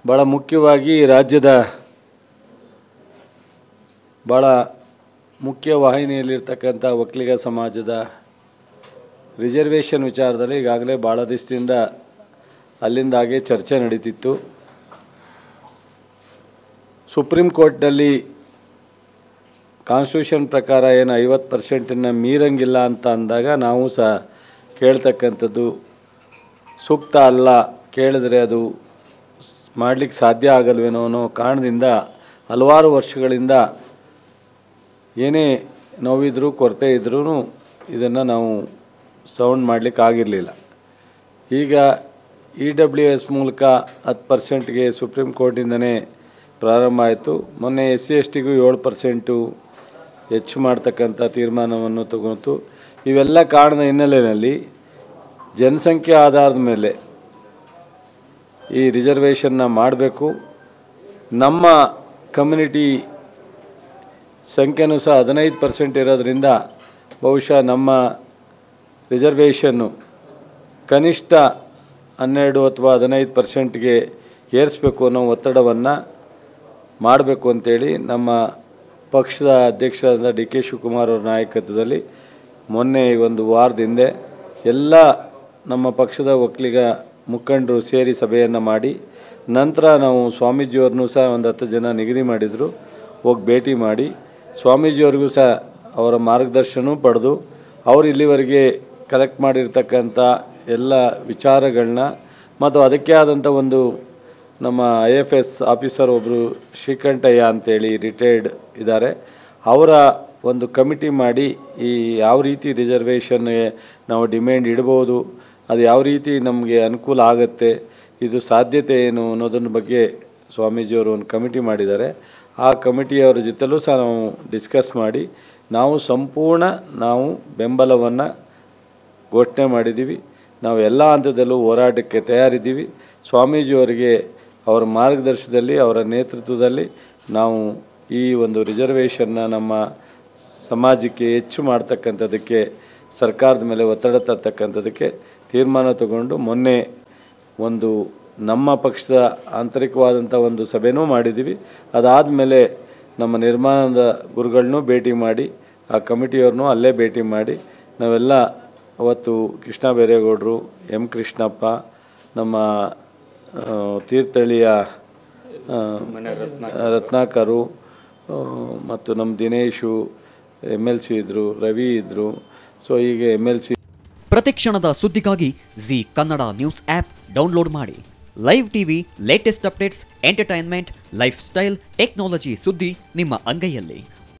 ಭಾಳ ಮುಖ್ಯವಾಗಿ ರಾಜ್ಯದ ಭಾಳ ಮುಖ್ಯ ವಾಹಿನಿಯಲ್ಲಿರ್ತಕ್ಕಂಥ ಒಕ್ಕಲಿಗ ಸಮಾಜದ ರಿಸರ್ವೇಷನ್ ವಿಚಾರದಲ್ಲಿ ಈಗಾಗಲೇ ಭಾಳ ದಿವಸದಿಂದ ಅಲ್ಲಿಂದ ಹಾಗೆ ಚರ್ಚೆ ನಡೀತಿತ್ತು ಸುಪ್ರೀಂ ಕೋರ್ಟ್ನಲ್ಲಿ ಕಾನ್ಸ್ಟಿಟ್ಯೂಷನ್ ಪ್ರಕಾರ ಏನು ಐವತ್ತು ಪರ್ಸೆಂಟನ್ನು ಮೀರಂಗಿಲ್ಲ ಅಂತ ಅಂದಾಗ ನಾವು ಸಹ ಕೇಳ್ತಕ್ಕಂಥದ್ದು ಸೂಕ್ತ ಅಲ್ಲ ಕೇಳಿದ್ರೆ ಅದು ಮಾಡಲಿಕ್ಕೆ ಸಾಧ್ಯ ಆಗಲ್ವೇನೋ ಅನ್ನೋ ಕಾರಣದಿಂದ ಹಲವಾರು ವರ್ಷಗಳಿಂದ ಏನೇ ನೋವಿದ್ರೂ ಕೊರತೆ ಇದ್ರೂ ಇದನ್ನು ನಾವು ಸೌಂಡ್ ಮಾಡಲಿಕ್ಕೆ ಆಗಿರಲಿಲ್ಲ ಈಗ ಇ ಡಬ್ಲ್ಯೂ ಎಸ್ ಮೂಲಕ ಹತ್ತು ಪರ್ಸೆಂಟ್ಗೆ ಸುಪ್ರೀಂ ಕೋರ್ಟಿಂದನೇ ಪ್ರಾರಂಭ ಆಯಿತು ಮೊನ್ನೆ ಎಸ್ ಸಿ ಎಸ್ ಟಿಗೂ ಏಳು ಪರ್ಸೆಂಟು ಹೆಚ್ಚು ಮಾಡ್ತಕ್ಕಂಥ ತೀರ್ಮಾನವನ್ನು ತಗೊಂತು ಇವೆಲ್ಲ ಕಾರಣದ ಹಿನ್ನೆಲೆಯಲ್ಲಿ ಜನಸಂಖ್ಯೆ ಆಧಾರದ ಮೇಲೆ ಈ ರಿಸರ್ವೇಷನ್ನ ಮಾಡಬೇಕು ನಮ್ಮ ಕಮ್ಯುನಿಟಿ ಸಂಖ್ಯೆನೂ ಸಹ ಹದಿನೈದು ಪರ್ಸೆಂಟ್ ಇರೋದ್ರಿಂದ ಬಹುಶಃ ನಮ್ಮ ರಿಸರ್ವೇಷನ್ನು ಕನಿಷ್ಠ ಹನ್ನೆರಡು ಅಥವಾ ಹದಿನೈದು ಪರ್ಸೆಂಟ್ಗೆ ಏರಿಸಬೇಕು ಅನ್ನೋ ಒತ್ತಡವನ್ನು ಮಾಡಬೇಕು ಅಂತೇಳಿ ನಮ್ಮ ಪಕ್ಷದ ಅಧ್ಯಕ್ಷರಾದ ಡಿ ಕೆ ಶಿವಕುಮಾರ್ ಅವರ ನಾಯಕತ್ವದಲ್ಲಿ ಮೊನ್ನೆ ಒಂದು ವಾರದ ಹಿಂದೆ ಎಲ್ಲ ನಮ್ಮ ಪಕ್ಷದ ಒಕ್ಕಲಿಗ ಮುಖಂಡರು ಸೇರಿ ಸಭೆಯನ್ನು ಮಾಡಿ ನಂತರ ನಾವು ಸ್ವಾಮೀಜಿಯವ್ರನ್ನೂ ಸಹ ಒಂದು ಹತ್ತು ಜನ ನಿಗದಿ ಮಾಡಿದರು ಹೋಗಿ ಭೇಟಿ ಮಾಡಿ ಸ್ವಾಮೀಜಿಯವ್ರಿಗೂ ಸಹ ಅವರ ಮಾರ್ಗದರ್ಶನ ಪಡೆದು ಅವರು ಇಲ್ಲಿವರೆಗೆ ಕಲೆಕ್ಟ್ ಮಾಡಿರ್ತಕ್ಕಂಥ ಎಲ್ಲ ವಿಚಾರಗಳನ್ನ ಮತ್ತು ಅದಕ್ಕೆ ಆದಂಥ ಒಂದು ನಮ್ಮ ಐ ಎಫ್ ಎಸ್ ಆಫೀಸರ್ ಒಬ್ಬರು ಶ್ರೀಕಂಠಯ್ಯ ಅಂತೇಳಿ ರಿಟೈರ್ಡ್ ಇದ್ದಾರೆ ಅವರ ಒಂದು ಕಮಿಟಿ ಮಾಡಿ ಈ ಯಾವ ರೀತಿ ರಿಸರ್ವೇಷನ್ಗೆ ನಾವು ಡಿಮ್ಯಾಂಡ್ ಇಡ್ಬೋದು ಅದು ಯಾವ ರೀತಿ ನಮಗೆ ಅನುಕೂಲ ಆಗುತ್ತೆ ಇದು ಸಾಧ್ಯತೆ ಏನು ಅನ್ನೋದನ್ನ ಬಗ್ಗೆ ಸ್ವಾಮೀಜಿಯವರು ಒಂದು ಕಮಿಟಿ ಮಾಡಿದ್ದಾರೆ ಆ ಕಮಿಟಿಯವರ ಜೊತೆಲೂ ಸಹ ನಾವು ಡಿಸ್ಕಸ್ ಮಾಡಿ ನಾವು ಸಂಪೂರ್ಣ ನಾವು ಬೆಂಬಲವನ್ನು ಘೋಷಣೆ ಮಾಡಿದ್ದೀವಿ ನಾವು ಎಲ್ಲ ಹಂತದಲ್ಲೂ ಹೋರಾಟಕ್ಕೆ ತಯಾರಿದ್ದೀವಿ ಸ್ವಾಮೀಜಿಯವರಿಗೆ ಅವರ ಮಾರ್ಗದರ್ಶನದಲ್ಲಿ ಅವರ ನೇತೃತ್ವದಲ್ಲಿ ನಾವು ಈ ಒಂದು ರಿಸರ್ವೇಷನ್ನ ನಮ್ಮ ಸಮಾಜಕ್ಕೆ ಹೆಚ್ಚು ಮಾಡ್ತಕ್ಕಂಥದ್ದಕ್ಕೆ ಸರ್ಕಾರದ ಮೇಲೆ ಒತ್ತಡ ತರ್ತಕ್ಕಂಥದ್ದಕ್ಕೆ ತೀರ್ಮಾನ ತಗೊಂಡು ಮೊನ್ನೆ ಒಂದು ನಮ್ಮ ಪಕ್ಷದ ಆಂತರಿಕವಾದಂಥ ಒಂದು ಸಭೆನೂ ಮಾಡಿದ್ದೀವಿ ಅದಾದಮೇಲೆ ನಮ್ಮ ನಿರ್ಮಾಣದ ಗುರುಗಳನ್ನೂ ಭೇಟಿ ಮಾಡಿ ಆ ಕಮಿಟಿಯವ್ರನ್ನೂ ಅಲ್ಲೇ ಭೇಟಿ ಮಾಡಿ ನಾವೆಲ್ಲ ಅವತ್ತು ಕೃಷ್ಣ ಬೈರೇಗೌಡರು ಎಂ ಕೃಷ್ಣಪ್ಪ ನಮ್ಮ ಆ, ತೀರ್ಥಹಳ್ಳಿಯ ಆ, ರತ್ನಾಕರು ಆ, ಮತ್ತು ನಮ್ಮ ದಿನೇಶು ಎಮ್ ಎಲ್ ಸಿ ಇದ್ದರು ರವಿ ಇದ್ದರು ಸೊ ಈಗ ಎಮ್ ಎಲ್ ಸಿ ಪ್ರತಿಕ್ಷಣದ ಸುದ್ದಿಗಾಗಿ Zee Kannada news app download ಮಾಡಿ live TV latest updates entertainment lifestyle technology ಸುದ್ದಿ ನಿಮ್ಮ ಅಂಗೈಯಲ್ಲಿ